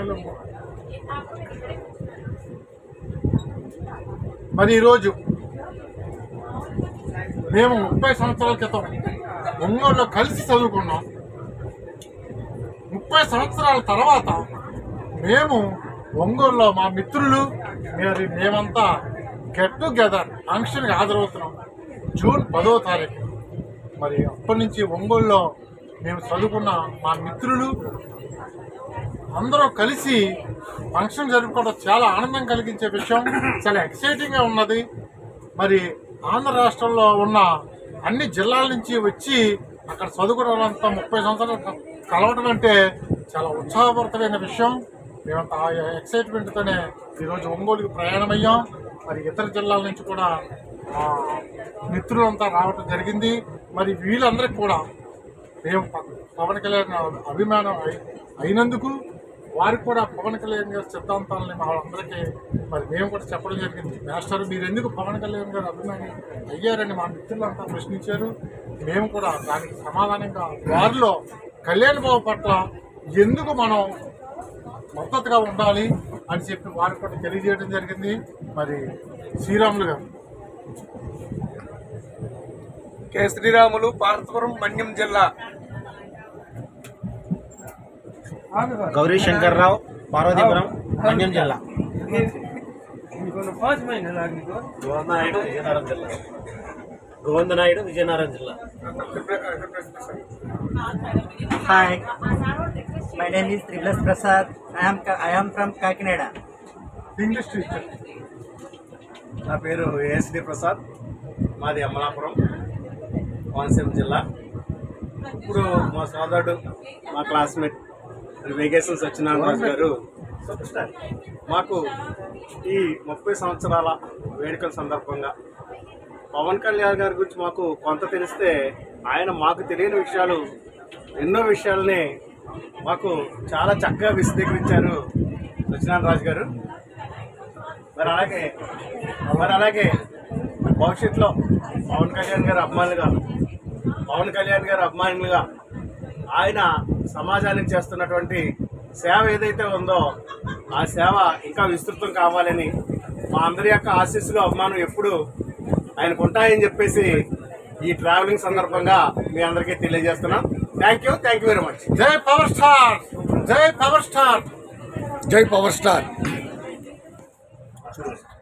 నెలలు మరి ఈరోజు మేము ముప్పై సంవత్సరాల క్రితం ఒంగోలులో కలిసి చదువుకున్నాం ముప్పై సంవత్సరాల తర్వాత మేము ఒంగోలులో మా మిత్రులు మరి మేమంతా గెట్ టుగెదర్ ఫంక్షన్కి హాజరవుతున్నాం జూన్ పదో తారీఖు మరి అప్పటి నుంచి ఒంగోలులో మేము చదువుకున్న మా మిత్రులు అందరూ కలిసి ఫంక్షన్ జరుపుకోవడం చాలా ఆనందం కలిగించే విషయం చాలా ఎక్సైటింగ్గా ఉన్నది మరి ఆంధ్ర రాష్ట్రంలో ఉన్న అన్ని జిల్లాల నుంచి వచ్చి అక్కడ చదువుకున్న వాళ్ళంతా ముప్పై సంవత్సరాలు క- కలవటం అంటే చాలా ఉత్సాహభరితమైన విషయం మేమంతా ఆ ఎక్సైట్మెంట్తోనే ఈరోజు ఒంగోలుకి ప్రయాణమయ్యాం మరి ఇతర జిల్లాల నుంచి కూడా ఆ, మిత్రులంతా రావటం జరిగింది మరి వీళ్ళందరికీ కూడా మేము ప- పవన్ కళ్యాణ్ అభిమానం అయి- అయినందుకు వారికి కూడా పవన్ కళ్యాణ్ గారి సిద్ధాంతాలని మా వాళ్ళందరికీ మరి మేము కూడా చెప్పడం జరిగింది మాస్టర్ మీరు ఎందుకు పవన్ కళ్యాణ్ గారు అభిమాని అయ్యారని మా మిత్రులంతా ప్రశ్నించారు మేము కూడా దానికి సమాధానంగా వారిలో కళ్యాణ్ బాబు పట్ల ఎందుకు మనం మద్దతుగా ఉండాలి అని చెప్పి వారికి కూడా తెలియజేయడం జరిగింది మరి శ్రీరాములు గారు కె శ్రీరాములు పార్వతపురం మన్యం జిల్లా గౌరీ శంకర్రావు పార్వతీపురం మన్యం జిల్లా గోవిందనాయుడు విజయనగరం జిల్లా గోవిందనాయుడు విజయనగరం జిల్లా Hi, my name is Triblas Prasad. I am I am from Kakinada. English teacher నా పేరు ఏఎస్డి ప్రసాద్ మాది అమలాపురం కోనసీమ జిల్లా ఇప్పుడు మా సోదరుడు మా క్లాస్మేట్ వెకేషన్స్ సత్యనారాయణ గారు మాకు ఈ ముప్పై సంవత్సరాల వేడుకల సందర్భంగా పవన్ కళ్యాణ్ గారి గురించి మాకు కొంత తెలిస్తే ఆయన మాకు తెలియని విషయాలు ఎన్నో విషయాలని మాకు చాలా చక్కగా విశదీకరించారు సత్యనారాయణ రాజు గారు మరి అలాగే మరి అలాగే భవిష్యత్తులో పవన్ కళ్యాణ్ గారి అభిమానులుగా పవన్ కళ్యాణ్ గారి అభిమానులుగా ఆయన సమాజానికి చేస్తున్నటువంటి సేవ ఏదైతే ఉందో ఆ సేవ ఇంకా విస్తృతం కావాలని మా అందరి యొక్క ఆశీస్సులు అభిమానం ఎప్పుడు ఆయనకు ఉంటాయని చెప్పేసి ఈ ట్రావెలింగ్ సందర్భంగా మీ అందరికీ తెలియజేస్తున్నాం thank you thank you very much జై పవర్ స్టార్ జై పవర్ స్టార్ జై పవర్ స్టార్